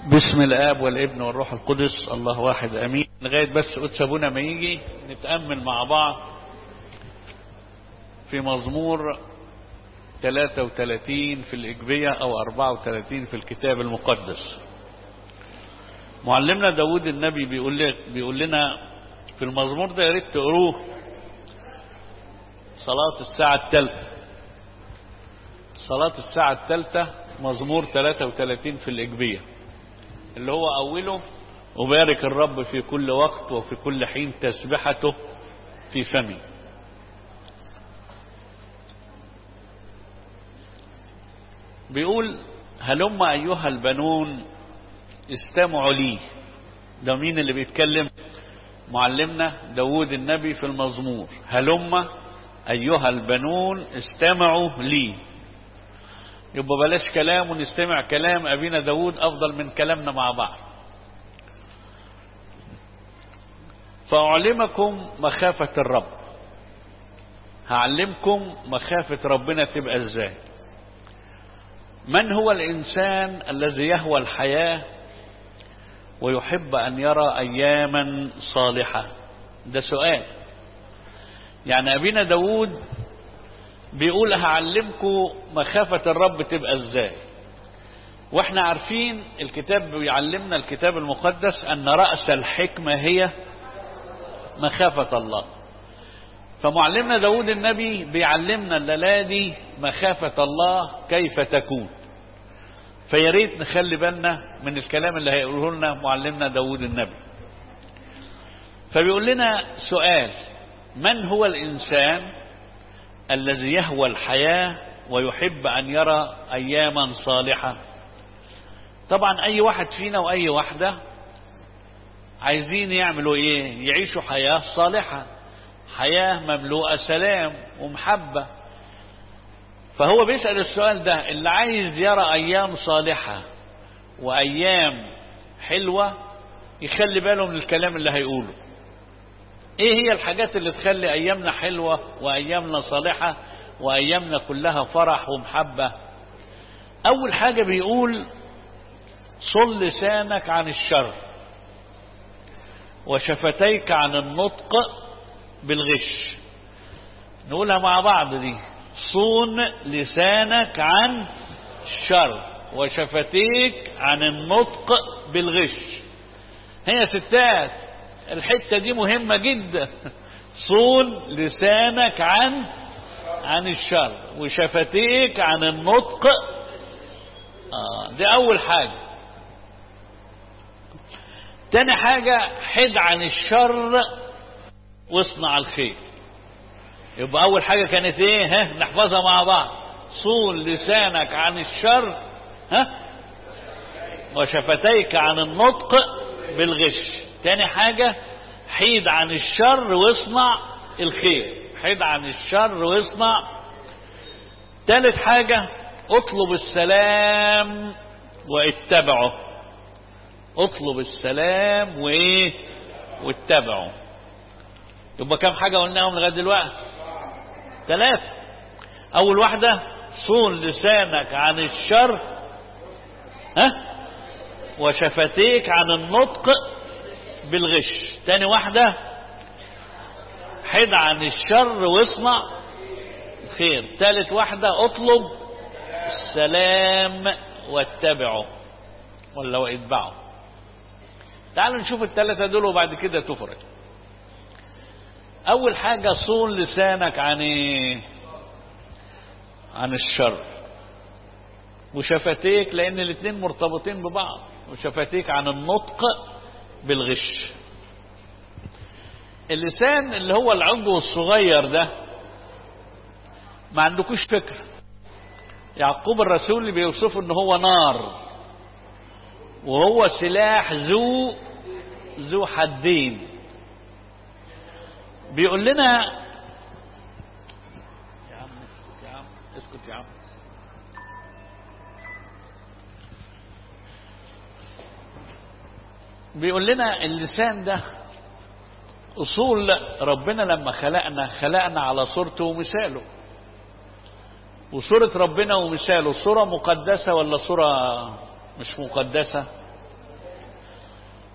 باسم الآب والابن والروح القدس الله واحد أمين لغاية بس قدس أبونا ما يجي نتأمل مع بعض في مزمور 33 في الإجبية أو 34 في الكتاب المقدس معلمنا داود النبي بيقول, لك بيقول لنا في المزمور ده يا ريت تقروه صلاة الساعة الثالثة صلاة الساعة الثالثة مزمور 33 في الإجبية اللي هو أوله أبارك الرب في كل وقت وفي كل حين تسبحته في فمي بيقول هلم أيها البنون استمعوا لي ده مين اللي بيتكلم معلمنا داود النبي في المزمور هلم أيها البنون استمعوا لي يبقى بلاش كلام ونستمع كلام أبينا داود أفضل من كلامنا مع بعض فأعلمكم مخافة الرب هعلمكم مخافة ربنا تبقى ازاي من هو الإنسان الذي يهوى الحياة ويحب أن يرى أياما صالحة ده سؤال يعني أبينا داود بيقول هعلمكم مخافة الرب تبقى ازاي واحنا عارفين الكتاب بيعلمنا الكتاب المقدس ان رأس الحكمة هي مخافة الله فمعلمنا داود النبي بيعلمنا الليلة دي مخافة الله كيف تكون فياريت نخلي بالنا من الكلام اللي هيقوله لنا معلمنا داود النبي فبيقول لنا سؤال من هو الإنسان الذي يهوى الحياة ويحب أن يرى أياما صالحة طبعا أي واحد فينا وأي واحدة عايزين يعملوا إيه يعيشوا حياة صالحة حياة مملوءة سلام ومحبة فهو بيسأل السؤال ده اللي عايز يرى أيام صالحة وأيام حلوة يخلي باله من الكلام اللي هيقوله ايه هي الحاجات اللي تخلي ايامنا حلوة وايامنا صالحة وايامنا كلها فرح ومحبة اول حاجة بيقول صل لسانك عن الشر وشفتيك عن النطق بالغش نقولها مع بعض دي صون لسانك عن الشر وشفتيك عن النطق بالغش هي ستات الحتة دي مهمة جدا صون لسانك عن عن الشر وشفتيك عن النطق آه دي أول حاجة تاني حاجة حد عن الشر واصنع الخير يبقى أول حاجة كانت إيه ها نحفظها مع بعض صون لسانك عن الشر ها وشفتيك عن النطق بالغش تاني حاجة حيد عن الشر واصنع الخير حيد عن الشر واصنع تالت حاجة اطلب السلام واتبعه اطلب السلام وايه واتبعه يبقى كم حاجة قلناهم لغاية دلوقتي ثلاثة اول واحدة صون لسانك عن الشر ها وشفتيك عن النطق بالغش تاني واحدة حد عن الشر واصنع خير تالت واحدة اطلب السلام واتبعه ولا واتبعه تعالوا نشوف الثلاثة دول وبعد كده تفرق اول حاجة صون لسانك عن ايه عن الشر وشفتيك لان الاثنين مرتبطين ببعض وشفتيك عن النطق بالغش اللسان اللي هو العضو الصغير ده ما عندكوش فكرة يعقوب الرسول اللي بيوصفه ان هو نار وهو سلاح ذو ذو حدين بيقول لنا يا عم يا عم اسكت يا عم بيقول لنا اللسان ده اصول ربنا لما خلقنا خلقنا على صورته ومثاله وصورة ربنا ومثاله صورة مقدسة ولا صورة مش مقدسة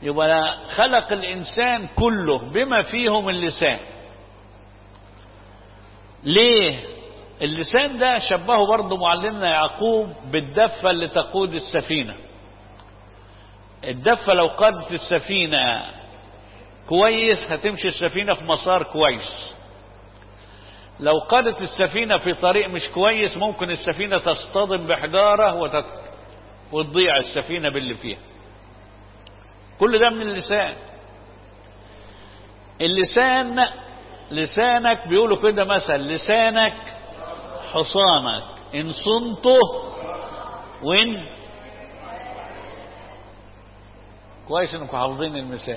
يبقى خلق الإنسان كله بما فيهم اللسان ليه اللسان ده شبهه برضه معلمنا يعقوب بالدفة اللي تقود السفينة الدفة لو قادت السفينة كويس هتمشي السفينة في مسار كويس لو قادت السفينة في طريق مش كويس ممكن السفينة تصطدم بحجارة وتت... وتضيع السفينة باللي فيها كل ده من اللسان اللسان لسانك بيقولوا كده مثل لسانك حصانك ان صنته وان كويس انكم حافظين المثال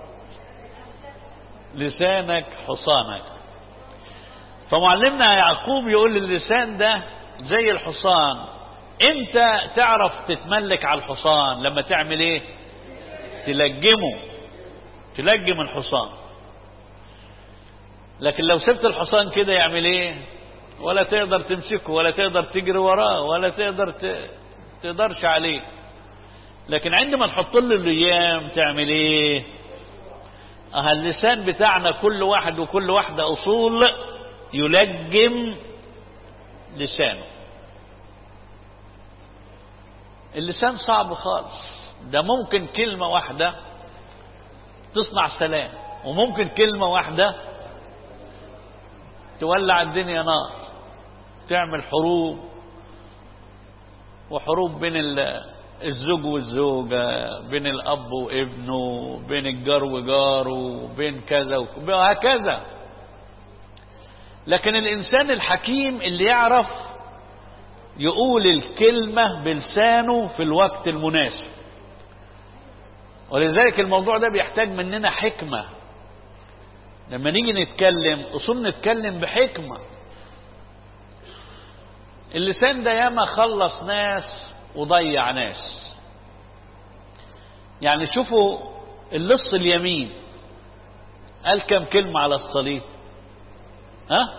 لسانك حصانك فمعلمنا يعقوب يقول اللسان ده زي الحصان انت تعرف تتملك على الحصان لما تعمل ايه تلجمه تلجم الحصان لكن لو سبت الحصان كده يعمل ايه ولا تقدر تمسكه ولا تقدر تجري وراه ولا تقدر ت... تقدرش عليه لكن عندما تحط له الايام تعمل ايه اه اللسان بتاعنا كل واحد وكل واحدة اصول يلجم لسانه اللسان صعب خالص ده ممكن كلمة واحدة تصنع سلام وممكن كلمة واحدة تولع الدنيا نار تعمل حروب وحروب بين الزوج والزوجة بين الأب وابنه بين الجار وجاره بين كذا وهكذا لكن الإنسان الحكيم اللي يعرف يقول الكلمة بلسانه في الوقت المناسب ولذلك الموضوع ده بيحتاج مننا حكمة لما نيجي نتكلم أصول نتكلم بحكمة اللسان ده ياما خلص ناس وضيع ناس يعني شوفوا اللص اليمين قال كم كلمة على الصليب ها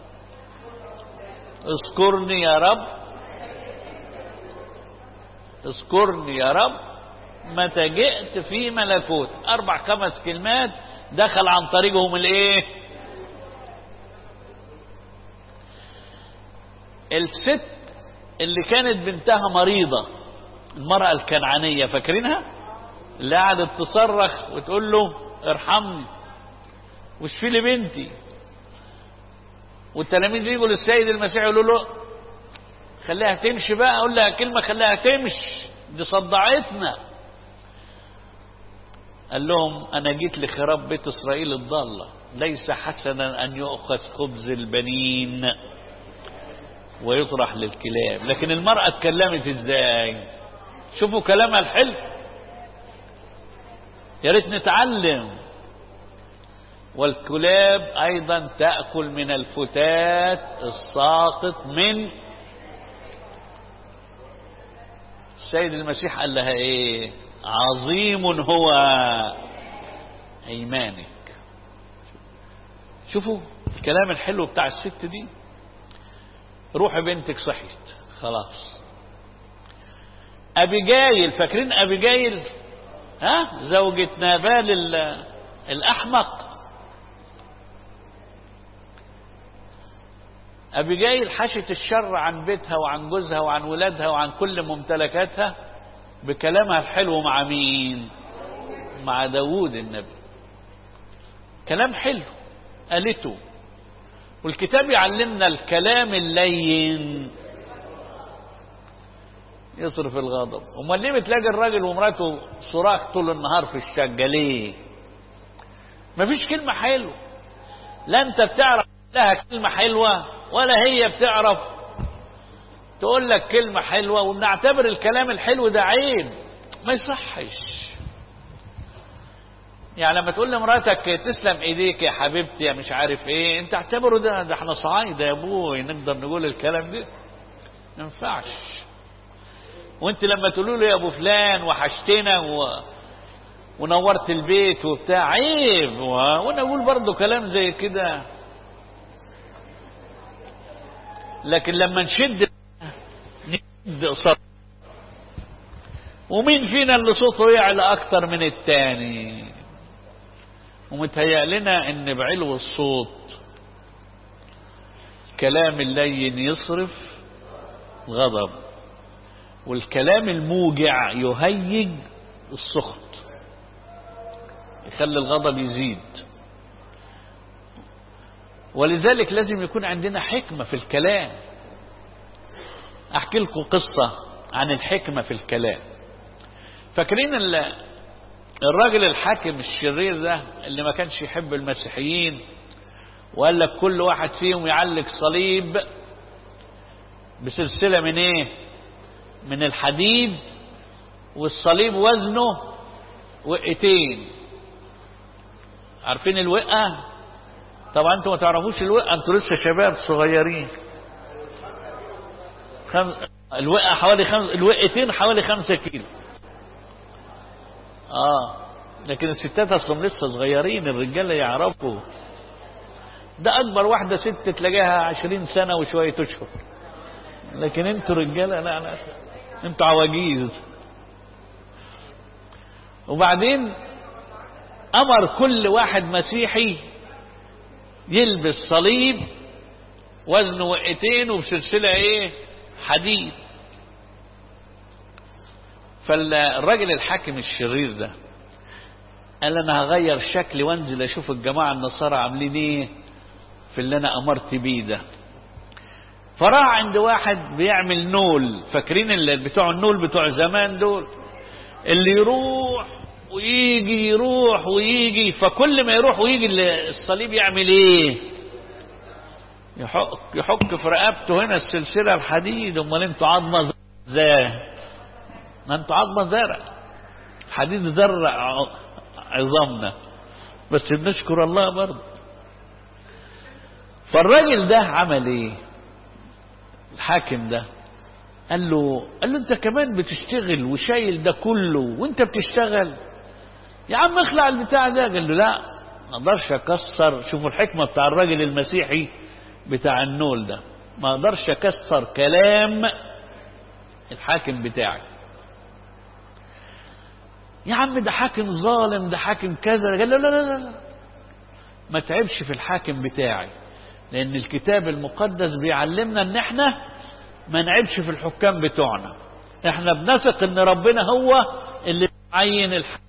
اذكرني يا رب اذكرني يا رب متى جئت في ملكوت اربع خمس كلمات دخل عن طريقهم الايه الست اللي كانت بنتها مريضة المرأة الكنعانية فاكرينها اللي قعدت تصرخ وتقول له ارحمني واشفي لي بنتي والتلاميذ يجوا للسيد المسيح يقولوا له خليها تمشي بقى اقول لها كلمة خليها تمشي دي صدعتنا قال لهم انا جيت لخراب بيت اسرائيل الضالة ليس حسنا ان يؤخذ خبز البنين ويطرح للكلاب لكن المرأة اتكلمت ازاي شوفوا كلامها الحلو يا ريت نتعلم والكلاب ايضا تأكل من الفتات الساقط من السيد المسيح قال لها ايه عظيم هو ايمانك شوفوا الكلام الحلو بتاع الست دي روحي بنتك صحيت خلاص ابيجايل فاكرين ابيجايل ها زوجة نابال الاحمق ابيجايل حشت الشر عن بيتها وعن جوزها وعن ولادها وعن كل ممتلكاتها بكلامها الحلو مع مين مع داوود النبي كلام حلو قالته والكتاب يعلمنا الكلام اللين يصرف الغضب امال ليه بتلاقي الراجل ومراته صراخ طول النهار في الشقه ليه مفيش كلمه حلوه لا انت بتعرف لها كلمه حلوه ولا هي بتعرف تقول لك كلمه حلوه وبنعتبر الكلام الحلو ده عيب ما يصحش يعني لما تقول لمراتك تسلم ايديك يا حبيبتي يا مش عارف ايه انت اعتبره ده ده احنا صعايده يا ابوي نقدر نقول الكلام ده ما ينفعش وانت لما تقولوا له يا ابو فلان وحشتنا و... ونورت البيت وبتاع عيب و... وانا اقول برضه كلام زي كده لكن لما نشد نشد قصاد ومين فينا اللي صوته يعلى اكتر من التاني ومتهيأ لنا ان بعلو الصوت كلام اللين يصرف غضب والكلام الموجع يهيج السخط يخلي الغضب يزيد ولذلك لازم يكون عندنا حكمة في الكلام أحكي لكم قصة عن الحكمة في الكلام فاكرين الراجل الحاكم الشرير ده اللي ما كانش يحب المسيحيين وقال لك كل واحد فيهم يعلق صليب بسلسلة من ايه من الحديد والصليب وزنه وقتين عارفين الوقة طبعا انتوا ما تعرفوش الوقة انتوا لسه شباب صغيرين خمس الوقة حوالي خمس الوقتين حوالي خمسة كيلو اه لكن الستات اصلا لسه صغيرين الرجالة يعرفوا ده اكبر واحدة ست تلاقيها عشرين سنة وشوية اشهر لكن انتوا رجالة لا لا انتوا عواجيز وبعدين امر كل واحد مسيحي يلبس صليب وزنه وقتين وبسلسلة ايه حديد فالراجل الحاكم الشرير ده قال انا هغير شكلي وانزل اشوف الجماعة النصارى عاملين ايه في اللي انا امرت بيه ده فراح عند واحد بيعمل نول فاكرين اللي بتوع النول بتوع زمان دول اللي يروح ويجي يروح ويجي فكل ما يروح ويجي الصليب يعمل ايه يحك يحك في رقبته هنا السلسلة الحديد امال انتوا عظمة ازاي ما انتوا عظمة زرع حديد زرع عظامنا بس بنشكر الله برضه فالراجل ده عمل ايه الحاكم ده قال له قال له انت كمان بتشتغل وشايل ده كله وانت بتشتغل يا عم اخلع البتاع ده قال له لا ما اقدرش اكسر شوفوا الحكمة بتاع الراجل المسيحي بتاع النول ده ما اقدرش اكسر كلام الحاكم بتاعي يا عم ده حاكم ظالم ده حاكم كذا قال له لا لا لا, لا. ما تعبش في الحاكم بتاعي لان الكتاب المقدس بيعلمنا ان احنا ما نعبش في الحكام بتوعنا احنا بنثق ان ربنا هو اللي بيعين الحاكم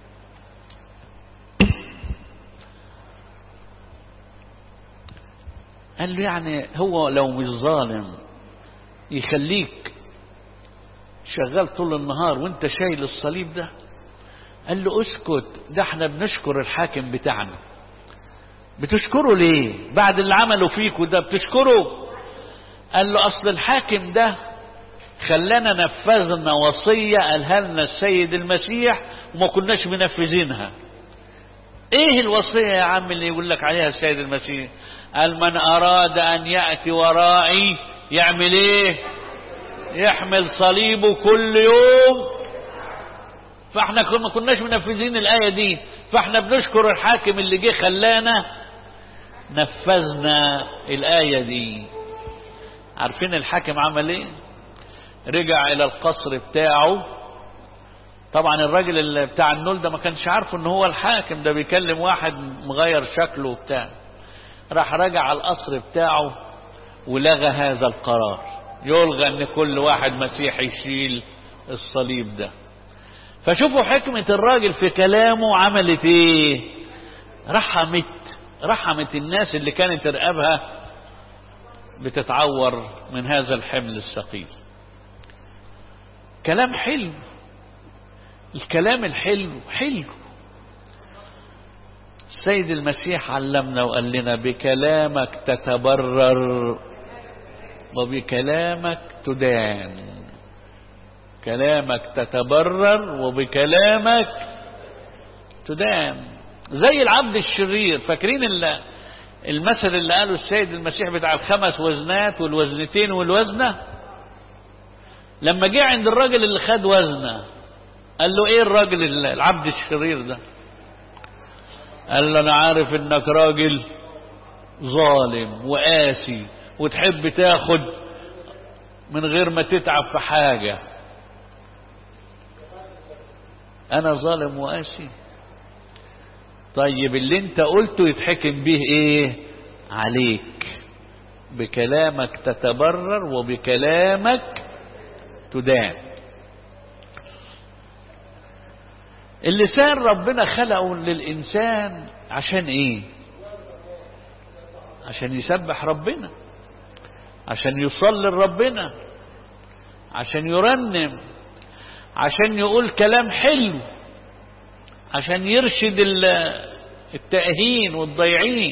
قال له يعني هو لو مش ظالم يخليك شغال طول النهار وانت شايل الصليب ده قال له اسكت ده احنا بنشكر الحاكم بتاعنا بتشكره ليه بعد اللي عمله فيك وده بتشكره قال له اصل الحاكم ده خلانا نفذنا وصية قالها لنا السيد المسيح وما كناش منفذينها ايه الوصية يا عم اللي يقول لك عليها السيد المسيح قال من اراد ان يأتي ورائي يعمل ايه يحمل صليبه كل يوم فاحنا ما كناش منفذين الآية دي فاحنا بنشكر الحاكم اللي جه خلانا نفذنا الآية دي عارفين الحاكم عمل ايه رجع الى القصر بتاعه طبعا الراجل اللي بتاع النول ده ما كانش عارفه ان هو الحاكم ده بيكلم واحد مغير شكله وبتاع راح رجع القصر بتاعه ولغى هذا القرار يلغى ان كل واحد مسيحي يشيل الصليب ده فشوفوا حكمة الراجل في كلامه عملت ايه رحمت رحمت الناس اللي كانت رقابها بتتعور من هذا الحمل الثقيل كلام حلو الكلام الحلو حلو السيد المسيح علمنا وقال لنا بكلامك تتبرر وبكلامك تدان كلامك تتبرر وبكلامك تدان زي العبد الشرير فاكرين المثل اللي قاله السيد المسيح بتاع الخمس وزنات والوزنتين والوزنة لما جه عند الراجل اللي خد وزنة قال له ايه الراجل العبد الشرير ده قال له انا عارف انك راجل ظالم وقاسي وتحب تاخد من غير ما تتعب في حاجة انا ظالم وقاسي طيب اللي انت قلته يتحكم به ايه عليك بكلامك تتبرر وبكلامك تدان اللسان ربنا خلقه للإنسان عشان ايه عشان يسبح ربنا عشان يصلي لربنا عشان يرنم عشان يقول كلام حلو عشان يرشد التائهين والضيعين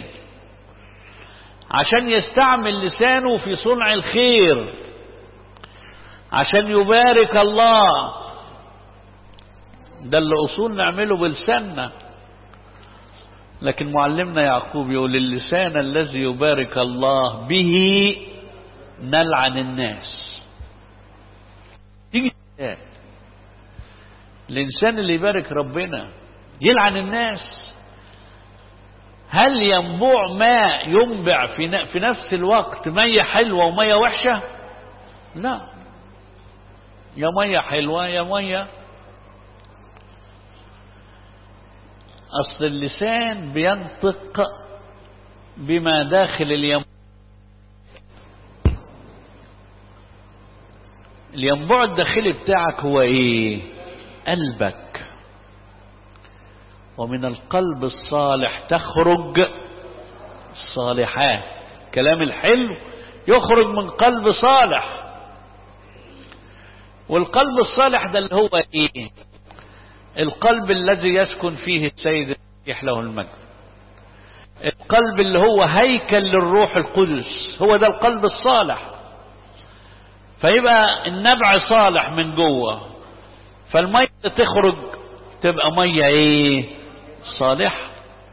عشان يستعمل لسانه في صنع الخير عشان يبارك الله ده اللي أصول نعمله بلساننا لكن معلمنا يعقوب يقول اللسان الذي يبارك الله به نلعن الناس تيجي الإنسان اللي يبارك ربنا يلعن الناس هل ينبوع ماء ينبع في في نفس الوقت مية حلوة ومية وحشة لا يا مية حلوة يا مية أصل اللسان بينطق بما داخل الينبوع الينبوع الداخلي بتاعك هو ايه قلبك ومن القلب الصالح تخرج الصالحات كلام الحلو يخرج من قلب صالح والقلب الصالح ده اللي هو ايه القلب الذي يسكن فيه السيد المسيح له المجد القلب اللي هو هيكل للروح القدس هو ده القلب الصالح فيبقى النبع صالح من جوه فالمية تخرج تبقى مية ايه صالحة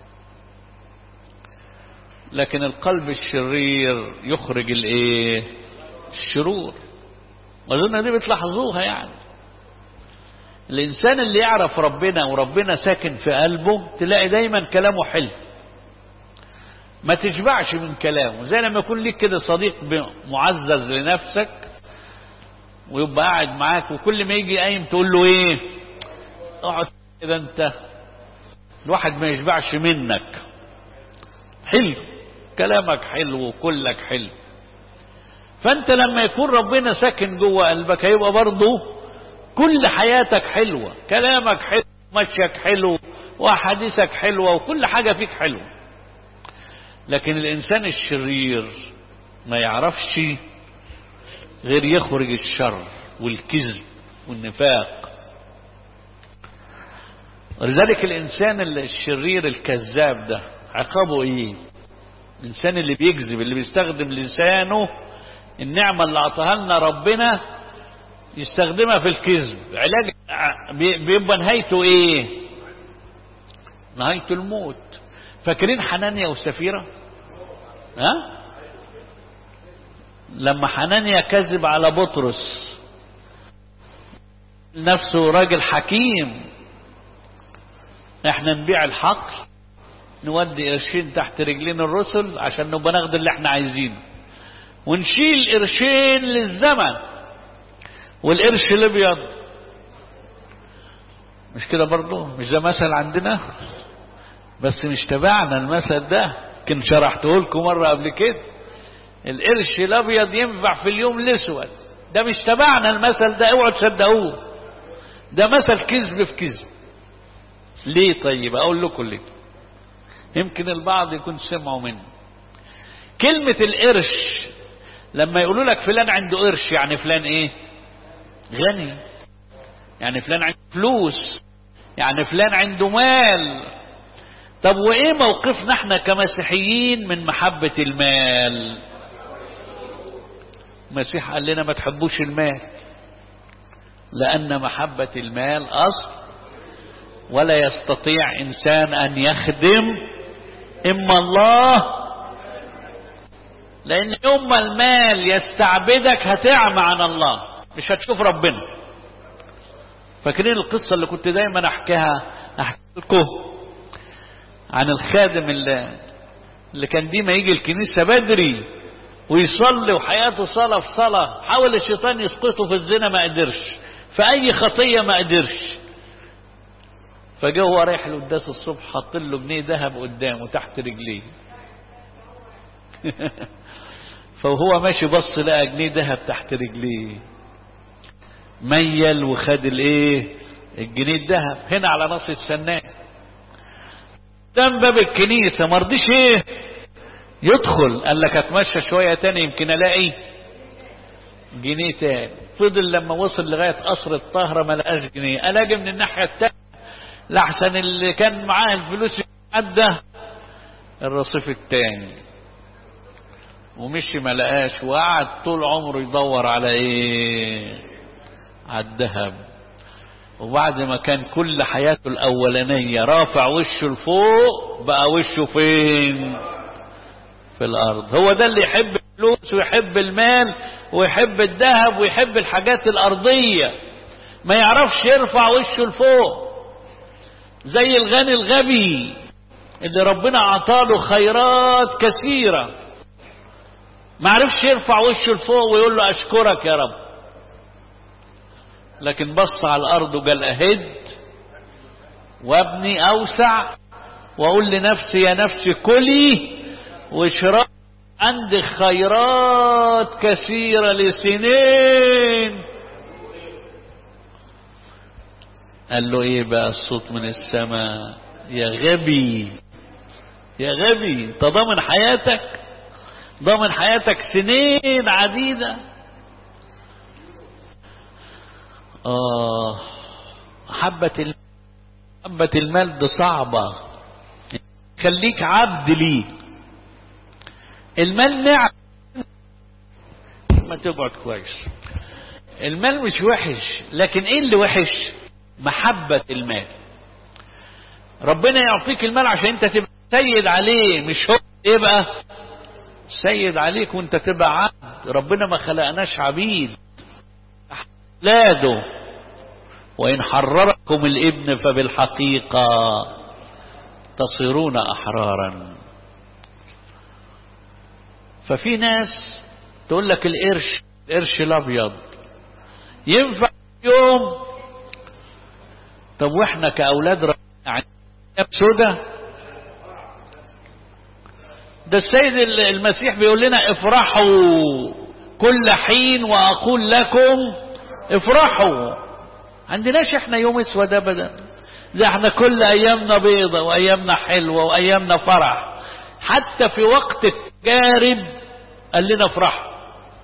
لكن القلب الشرير يخرج الايه الشرور اظن دي بتلاحظوها يعني الانسان اللي يعرف ربنا وربنا ساكن في قلبه تلاقي دايما كلامه حلو ما تشبعش من كلامه زي لما يكون ليك كده صديق معزز لنفسك ويبقى قاعد معاك وكل ما يجي قايم تقول له ايه اقعد كده انت الواحد ما يشبعش منك حلو كلامك حلو وكلك حلو فانت لما يكون ربنا ساكن جوه قلبك هيبقى برضه كل حياتك حلوة كلامك حلو مشيك حلو واحاديثك حلوة وكل حاجة فيك حلوة لكن الانسان الشرير ما يعرفش غير يخرج الشر والكذب والنفاق ولذلك الانسان الشرير الكذاب ده عقابه ايه الانسان اللي بيكذب اللي بيستخدم لسانه النعمة اللي اعطاها لنا ربنا يستخدمها في الكذب علاج بيبقى نهايته ايه نهايته الموت فاكرين حنانيا وسفيرة ها لما حنانيا كذب على بطرس نفسه راجل حكيم احنا نبيع الحقل نودي قرشين تحت رجلين الرسل عشان نبقى ناخد اللي احنا عايزينه ونشيل قرشين للزمن والقرش الابيض مش كده برضه مش ده مثل عندنا بس مش تبعنا المثل ده كنت شرحته لكم مره قبل كده القرش الابيض ينفع في اليوم الاسود ده مش تبعنا المثل ده اوعوا تصدقوه ده مثل كذب في كذب ليه طيب اقول لكم ليه يمكن البعض يكون سمعوا مني كلمة القرش لما يقولوا لك فلان عنده قرش يعني فلان ايه غني يعني فلان عنده فلوس يعني فلان عنده مال طب وايه موقفنا احنا كمسيحيين من محبة المال المسيح قال لنا ما تحبوش المال لأن محبة المال أصل ولا يستطيع إنسان أن يخدم إما الله لأن يوم ما المال يستعبدك هتعمى عن الله مش هتشوف ربنا فاكرين القصة اللي كنت دايما أحكيها أحكي لكم عن الخادم اللي, اللي كان ديما يجي الكنيسة بدري ويصلي وحياته صلاة في صلاة حاول الشيطان يسقطه في الزنا ما قدرش في أي خطية ما قدرش فجاه هو رايح القداس الصبح حاط له جنيه ذهب قدامه تحت رجليه فهو ماشي بص لقى جنيه ذهب تحت رجليه ميل وخد الايه الجنيه الذهب هنا على نص السنان قدام باب الكنيسة ما رضيش ايه يدخل قال لك اتمشى شوية تاني يمكن الاقي جنيه تاني فضل لما وصل لغاية قصر الطاهرة ما لقاش جنيه الاقي من الناحية التانية لحسن اللي كان معاه الفلوس عدى الرصيف التاني ومشي ما لقاش وقعد طول عمره يدور على ايه على الذهب وبعد ما كان كل حياته الأولانية رافع وشه لفوق بقى وشه فين في الأرض هو ده اللي يحب الفلوس ويحب المال ويحب الذهب ويحب الحاجات الأرضية ما يعرفش يرفع وشه لفوق زي الغني الغبي اللي ربنا عطاله خيرات كثيرة ما عرفش يرفع وشه لفوق ويقول له أشكرك يا رب لكن بص على الأرض وقال أهد وابني أوسع وأقول لنفسي يا نفسي كلي واشرب عندك خيرات كثيرة لسنين قال له ايه بقى الصوت من السماء يا غبي يا غبي انت ضامن حياتك ضامن حياتك سنين عديده آه حبة المال حبة المال دي صعبة خليك عبد ليه المال نعم ما تقعد كويس المال مش وحش لكن ايه اللي وحش محبة المال ربنا يعطيك المال عشان انت تبقى سيد عليه مش هو يبقى سيد عليك وانت تبقى عبد ربنا ما خلقناش عبيد أولاده وإن حرركم الابن فبالحقيقة تصيرون أحرارا ففي ناس تقول لك القرش القرش الأبيض ينفع يوم طب واحنا كأولاد ربنا سودة ده السيد المسيح بيقول لنا افرحوا كل حين وأقول لكم افرحوا عندناش احنا يوم اسود ابدا ده احنا كل ايامنا بيضة وايامنا حلوة وايامنا فرح حتى في وقت التجارب قال لنا افرحوا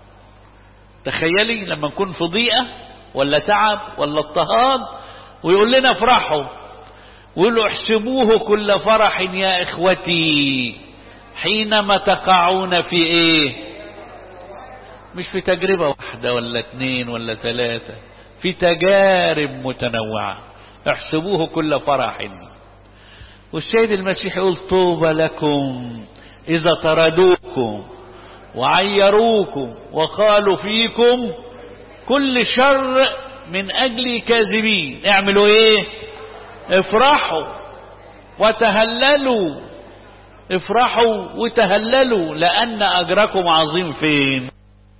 تخيلي لما نكون في ضيقة ولا تعب ولا اضطهاد ويقول لنا افرحوا ويقولوا احسبوه كل فرح يا اخوتي حينما تقعون في ايه مش في تجربة واحدة ولا اتنين ولا ثلاثة في تجارب متنوعة احسبوه كل فرح والسيد المسيح يقول طوبى لكم إذا طردوكم وعيروكم وقالوا فيكم كل شر من أجل كاذبين اعملوا ايه افرحوا وتهللوا افرحوا وتهللوا لأن أجركم عظيم فين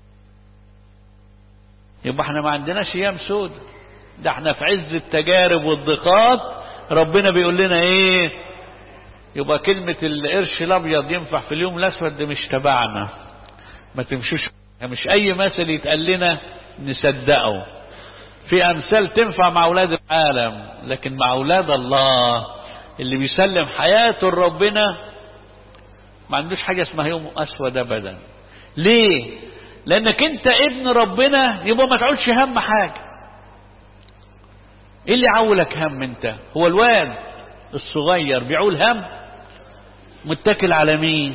يبقى احنا ما عندناش ايام سود ده احنا في عز التجارب والضيقات ربنا بيقول لنا ايه يبقى كلمة القرش الابيض ينفع في اليوم الاسود ده مش تبعنا ما تمشوش مش اي مثل يتقال لنا نصدقه في امثال تنفع مع اولاد العالم لكن مع اولاد الله اللي بيسلم حياته لربنا ما عندوش حاجة اسمها يوم اسود ابدا ليه لانك انت ابن ربنا يبقى ما تعولش هم حاجة ايه اللي عولك هم انت هو الواد الصغير بيعول هم متكل على مين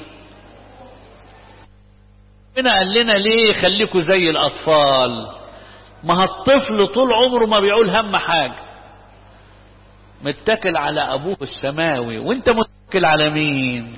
ربنا قال لنا ليه خليكوا زي الاطفال ما الطفل طول عمره ما بيعول هم حاجة متكل على ابوه السماوي وانت متكل على مين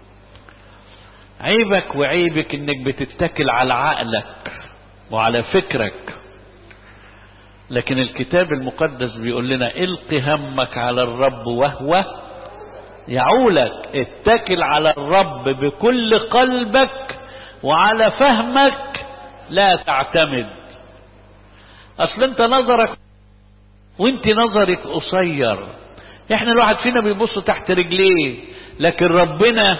عيبك وعيبك انك بتتكل على عقلك وعلى فكرك لكن الكتاب المقدس بيقول لنا الق همك على الرب وهو يعولك اتكل على الرب بكل قلبك وعلى فهمك لا تعتمد اصل انت نظرك وانت نظرك قصير احنا الواحد فينا بيبص تحت رجليه لكن ربنا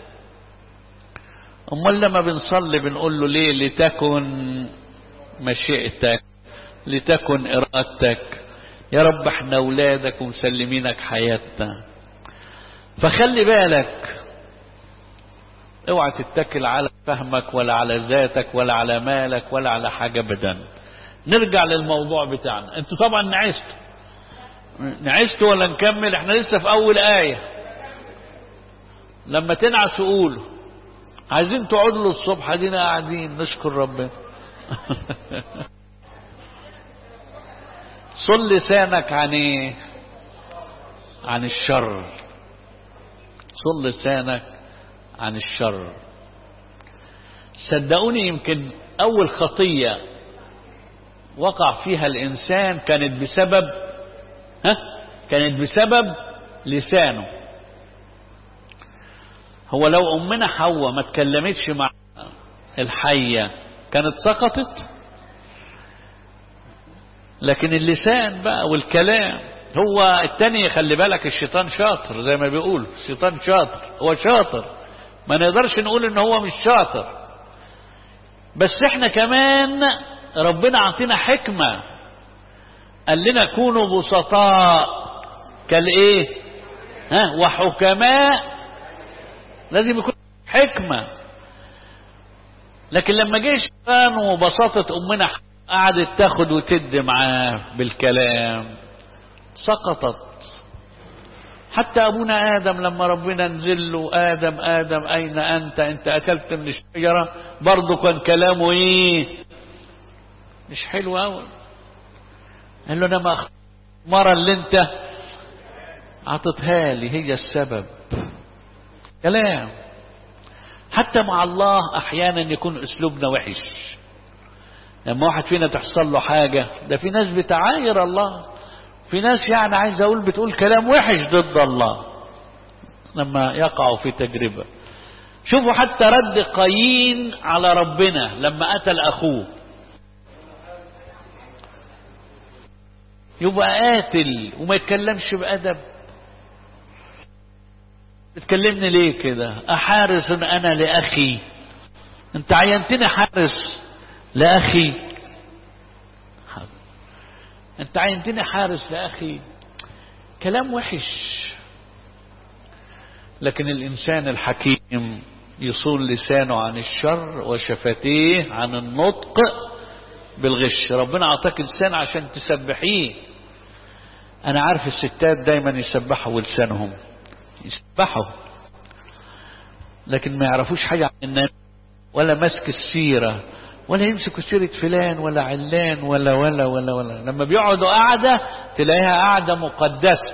امال لما بنصلي بنقول له ليه لتكن مشيئتك لتكن ارادتك يا رب احنا اولادك ومسلمينك حياتنا فخلي بالك اوعى تتكل على فهمك ولا على ذاتك ولا على مالك ولا على حاجة ابدا نرجع للموضوع بتاعنا انتوا طبعا نعستوا نعستوا ولا نكمل احنا لسه في اول آية لما تنعسوا قولوا عايزين تقعدوا له الصبح ادينا قاعدين نشكر ربنا صل لسانك عن ايه عن الشر صل لسانك عن الشر صدقوني يمكن اول خطية وقع فيها الانسان كانت بسبب ها كانت بسبب لسانه هو لو امنا حواء ما اتكلمتش مع الحية كانت سقطت لكن اللسان بقى والكلام هو التاني خلي بالك الشيطان شاطر زي ما بيقول الشيطان شاطر هو شاطر ما نقدرش نقول ان هو مش شاطر بس احنا كمان ربنا عطينا حكمة قال لنا كونوا بسطاء كالايه ها وحكماء لازم يكون حكمة لكن لما جه الشيطان وبساطة امنا قعدت تاخد وتد معاه بالكلام سقطت حتى ابونا ادم لما ربنا نزل له ادم ادم اين انت انت اكلت من الشجره برضه كان كلامه ايه مش حلو قوي قال له انا ما المره اللي انت عطتها لي هي السبب كلام حتى مع الله احيانا يكون اسلوبنا وحش لما واحد فينا تحصل له حاجه ده في ناس بتعاير الله في ناس يعني عايز اقول بتقول كلام وحش ضد الله لما يقعوا في تجربة شوفوا حتى رد قايين على ربنا لما قتل اخوه يبقى قاتل وما يتكلمش بأدب بتكلمني ليه كده احارس انا لاخي انت عينتني حارس لاخي انت عينتني حارس لاخي كلام وحش لكن الانسان الحكيم يصون لسانه عن الشر وشفتيه عن النطق بالغش ربنا اعطاك لسان عشان تسبحيه انا عارف الستات دايما يسبحوا لسانهم يسبحوا لكن ما يعرفوش حاجة عن النبي ولا مسك السيرة ولا يمسكوا سيرة فلان ولا علان ولا ولا ولا ولا لما بيقعدوا قاعدة تلاقيها قاعدة مقدسة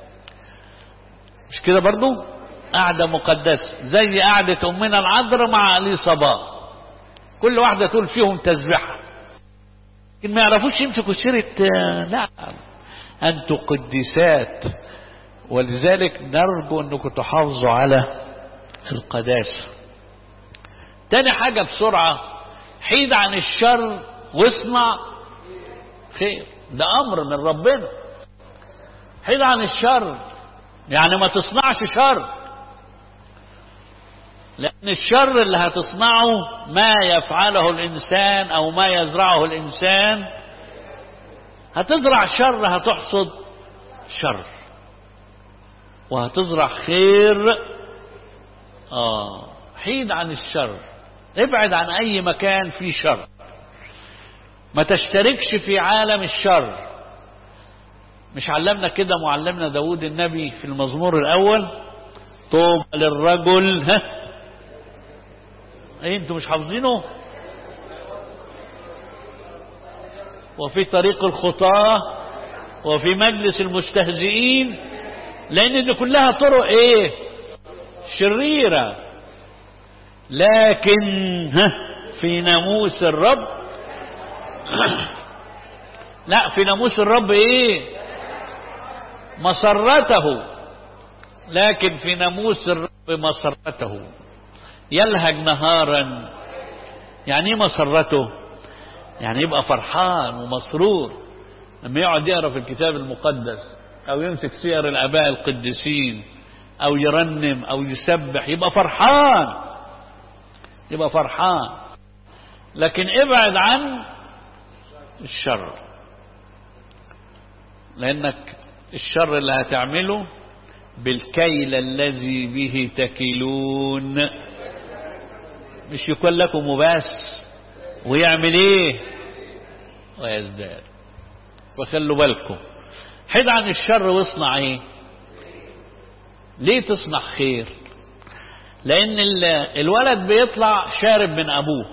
مش كده برضو قاعدة مقدسة زي قاعدة أمنا العذراء مع علي صباح كل واحدة تقول فيهم تسبحة لكن ما يعرفوش يمسكوا سيرة لا أنتوا قديسات ولذلك نرجو أنكم تحافظوا على القداسة تاني حاجة بسرعة حيد عن الشر واصنع خير ده امر من ربنا حيد عن الشر يعني ما تصنعش شر لان الشر اللي هتصنعه ما يفعله الانسان او ما يزرعه الانسان هتزرع شر هتحصد شر وهتزرع خير اه حيد عن الشر ابعد عن اي مكان فيه شر ما تشتركش في عالم الشر مش علمنا كده معلمنا داود النبي في المزمور الاول طوبى للرجل ها ايه انتوا مش حافظينه وفي طريق الخطاة وفي مجلس المستهزئين لان دي كلها طرق ايه شريره لكن ها في ناموس الرب لا في ناموس الرب ايه مسرته لكن في ناموس الرب مسرته يلهج نهارا يعني ايه مسرته يعني يبقى فرحان ومسرور لما يقعد يقرا في الكتاب المقدس أو يمسك سير الآباء القديسين أو يرنم أو يسبح يبقى فرحان يبقى فرحان لكن ابعد عن الشر لأنك الشر اللي هتعمله بالكيل الذي به تكلون مش يكون لكم وبس ويعمل ايه ويزداد وخلوا بالكم حد عن الشر واصنع ايه ليه تصنع خير لان الولد بيطلع شارب من ابوه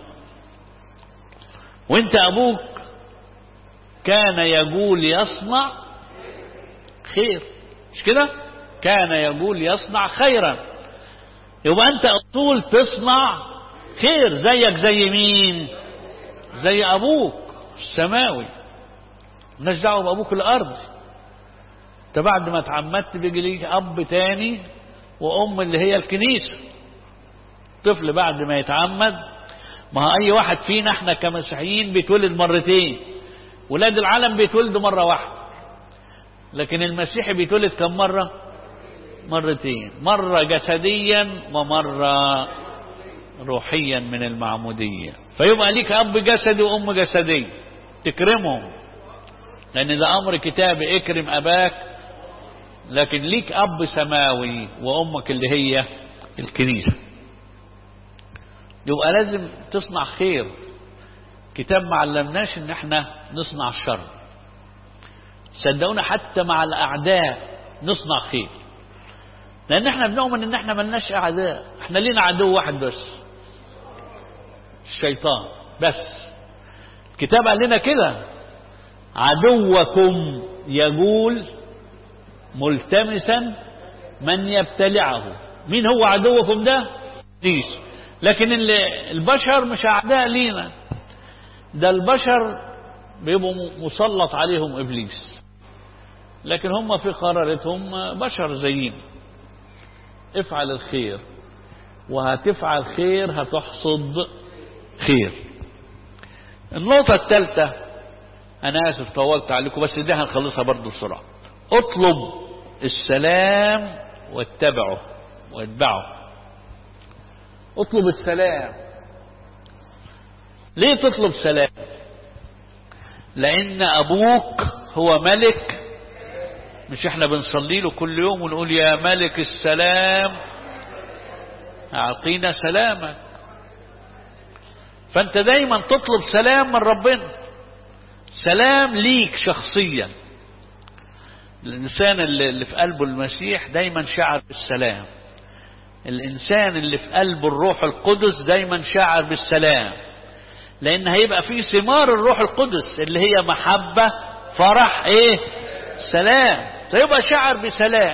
وانت ابوك كان يقول يصنع خير مش كده كان يقول يصنع خيرا يبقى انت اصول تصنع خير زيك زي مين زي ابوك السماوي مالناش دعوه بابوك الارض انت بعد ما اتعمدت بيجي ليك اب تاني وام اللي هي الكنيسه طفل بعد ما يتعمد ما هو اي واحد فينا احنا كمسيحيين بيتولد مرتين ولاد العالم بيتولدوا مره واحده لكن المسيحي بيتولد كم مره مرتين مره جسديا ومره روحيا من المعموديه فيبقى ليك اب جسدي وام جسديه تكرمهم لان ده امر كتابي اكرم اباك لكن ليك اب سماوي وامك اللي هي الكنيسه يبقى لازم تصنع خير كتاب ما علمناش ان احنا نصنع الشر صدقونا حتى مع الاعداء نصنع خير لان احنا بنؤمن ان احنا ملناش اعداء احنا لينا عدو واحد بس الشيطان بس الكتاب قال لنا كده عدوكم يقول ملتمسا من يبتلعه مين هو عدوكم ده ابليس لكن البشر مش اعداء لينا ده البشر بيبقوا مسلط عليهم ابليس لكن هم في قرارتهم بشر زينا افعل الخير وهتفعل خير هتحصد خير النقطة الثالثة أنا آسف طولت عليكم بس دي هنخلصها برضو بسرعة اطلب السلام واتبعه واتبعه اطلب السلام ليه تطلب سلام لأن أبوك هو ملك مش احنا بنصلي له كل يوم ونقول يا ملك السلام أعطينا سلامك فأنت دايما تطلب سلام من ربنا سلام ليك شخصيا الإنسان اللي في قلبه المسيح دايما شعر بالسلام الإنسان اللي في قلبه الروح القدس دايما شعر بالسلام لأن هيبقى فيه ثمار الروح القدس اللي هي محبة فرح إيه سلام فيبقى شعر بسلام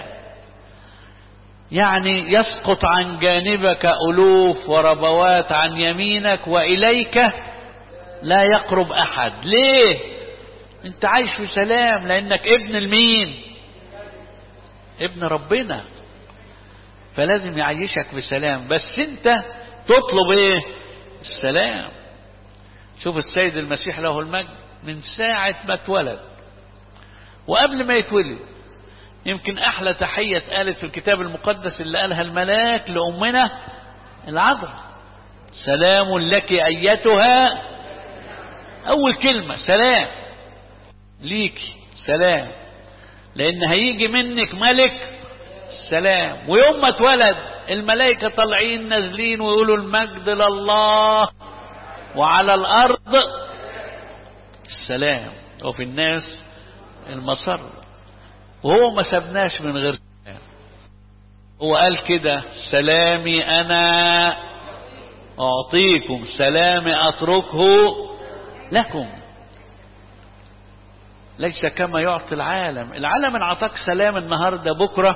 يعني يسقط عن جانبك ألوف وربوات عن يمينك وإليك لا يقرب أحد ليه انت عايش في سلام لأنك ابن المين ابن ربنا فلازم يعيشك بسلام بس انت تطلب ايه السلام شوف السيد المسيح له المجد من ساعة ما اتولد وقبل ما يتولد يمكن احلى تحية اتقالت في الكتاب المقدس اللي قالها الملاك لأمنا العذراء سلام لك ايتها اول كلمة سلام ليكي سلام لان هيجي منك ملك سلام ويوم ما اتولد الملائكة طالعين نازلين ويقولوا المجد لله وعلى الارض السلام وفي الناس المسر وهو ما سبناش من غير سلام هو قال كده سلامي انا اعطيكم سلامي اتركه لكم ليس كما يعطي العالم العالم ان اعطاك سلام النهارده بكره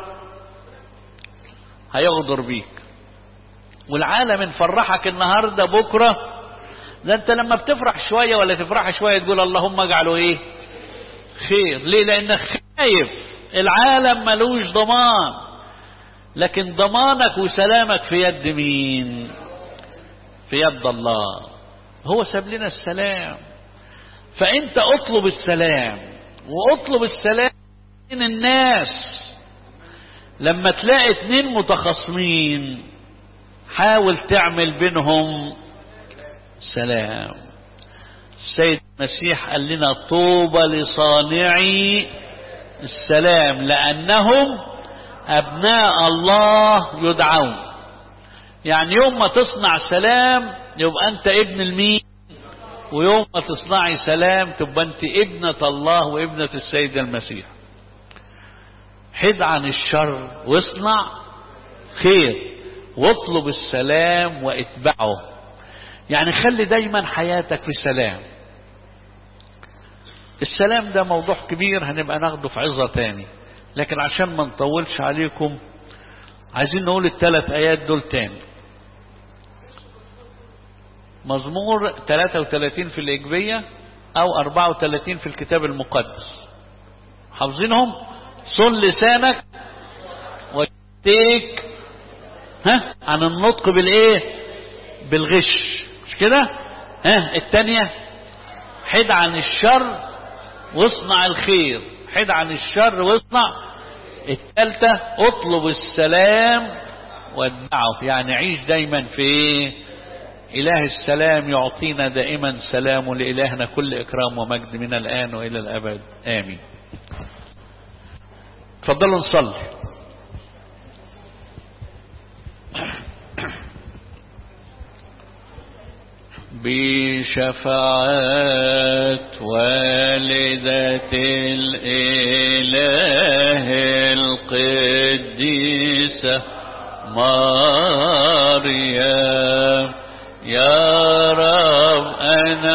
هيغدر بيك والعالم ان فرحك النهارده بكره ده انت لما بتفرح شويه ولا تفرح شويه تقول اللهم اجعله ايه خير ليه لانك خايف العالم ملوش ضمان لكن ضمانك وسلامك في يد مين في يد الله هو ساب لنا السلام فانت اطلب السلام واطلب السلام بين الناس لما تلاقي اتنين متخاصمين حاول تعمل بينهم سلام السيد المسيح قال لنا طوبى لصانعي السلام لأنهم أبناء الله يدعون يعني يوم ما تصنع سلام يبقى أنت ابن المين ويوم ما تصنعي سلام تبقى أنت ابنة الله وابنة السيد المسيح حد عن الشر واصنع خير واطلب السلام واتبعه يعني خلي دايما حياتك في سلام السلام ده موضوع كبير هنبقى ناخده في عظة تاني لكن عشان ما نطولش عليكم عايزين نقول الثلاث آيات دول تاني مزمور 33 في الإجبية أو 34 في الكتاب المقدس حافظينهم صن لسانك وتيك ها عن النطق بالايه بالغش مش كده ها التانية حد عن الشر واصنع الخير حد عن الشر واصنع التالتة اطلب السلام واتبعه يعني عيش دايما في ايه إله السلام يعطينا دائما سلام لإلهنا كل إكرام ومجد من الآن وإلى الأبد آمين تفضلوا نصلي بشفاعة والدة الإله القديسة مريم يا رب أنا